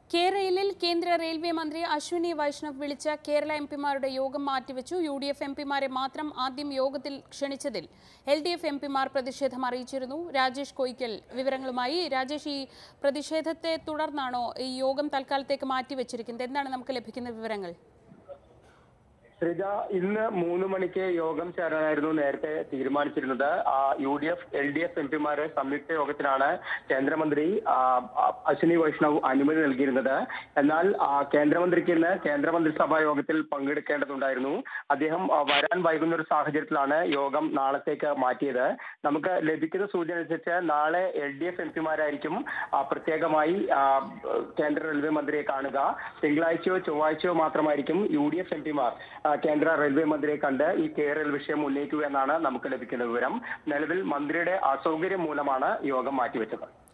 കേരളയിൽ കേന്ദ്ര റെയിൽവേ മന്ത്രി അശ്വിനി വൈഷ്ണവ് വിളിച്ച കേരള എം പിമാരുടെ യോഗം മാറ്റിവെച്ചു യു ഡി എഫ് എം പിമാരെ മാത്രം ആദ്യം യോഗത്തിൽ ക്ഷണിച്ചതിൽ എൽ ഡി എഫ് എം പിമാർ പ്രതിഷേധം അറിയിച്ചിരുന്നു രാജേഷ് കോയിക്കൽ വിവരങ്ങളുമായി രാജേഷ് ഈ പ്രതിഷേധത്തെ തുടർന്നാണോ ഈ യോഗം തൽക്കാലത്തേക്ക് മാറ്റിവെച്ചിരിക്കുന്നത് എന്താണ് നമുക്ക് ലഭിക്കുന്ന വിവരങ്ങൾ ശ്രീജ ഇന്ന് മൂന്ന് മണിക്ക് യോഗം ചേരാനായിരുന്നു നേരത്തെ തീരുമാനിച്ചിരുന്നത് ആ, U D F L D F M പിമാരെ സംയുക്ത യോഗത്തിനാണ് കേന്ദ്രമന്ത്രി ആ, ആ, അശ്വിനി വൈഷ്ണവ് അനുമതി നൽകിയിരുന്നത് എന്നാൽ ആ, കേന്ദ്രമന്ത്രിക്ക് ഇന്ന് കേന്ദ്രമന്ത്രിസഭാ യോഗത്തിൽ പങ്കെടുക്കേണ്ടതുണ്ടായിരുന്നു അദ്ദേഹം ആ, വരാൻ വൈകുന്ന ഒരു സാഹചര്യത്തിലാണ് യോഗം നാളത്തേക്ക് മാറ്റിയത് നമുക്ക് ലഭിക്കുന്ന സൂചന അനുസരിച്ച് നാളെ എൽ ഡി എഫ് എം പിമാരായിരിക്കും പ്രത്യേകമായി ആ, കേന്ദ്ര റെയിൽവേ മന്ത്രിയെ കാണുക തിങ്കളാഴ്ചയോ ചൊവ്വാഴ്ചയോ മാത്രമായിരിക്കും യു ഡി എഫ് എം പിമാർ കേന്ദ്ര റെയിൽവേ മന്ത്രിയെ കണ്ട് ഈ കേരൾ വിഷയം ഉന്നയിക്കുക എന്നാണ് നമുക്ക് ലഭിക്കുന്ന വിവരം നിലവിൽ മന്ത്രിയുടെ അസൗകര്യം മൂലമാണ് യോഗം മാറ്റിവെച്ചത്